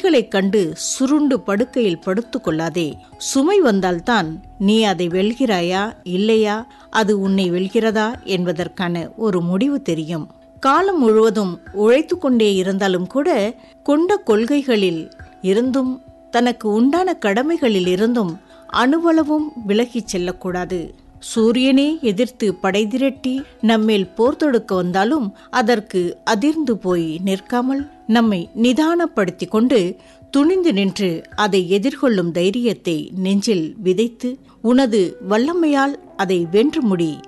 சுமைகளைக் கண்டு சுருண்டு படுக்கையில் படுத்துக் கொள்ளாதே சுமை வந்தால்தான் நீ அதை வெல்கிறாயா இல்லையா அது உன்னை வெல்கிறதா என்பதற்கான ஒரு முடிவு தெரியும் காலம் முழுவதும் உழைத்து கொண்டே இருந்தாலும் கூட கொண்ட கொள்கைகளில் இருந்தும் தனக்கு உண்டான கடமைகளில் இருந்தும் அணுவளவும் விலகிச் செல்லக்கூடாது சூரியனே எதிர்த்து படை திரட்டி நம்மேல் போர் தொடுக்க வந்தாலும் அதற்கு அதிர்ந்து போய் நிற்காமல் நம்மை நிதானப்படுத்திக் கொண்டு துணிந்து நின்று அதை எதிர்கொள்ளும் தைரியத்தை நெஞ்சில் விதைத்து உனது வல்லமையால் அதை வென்று முடி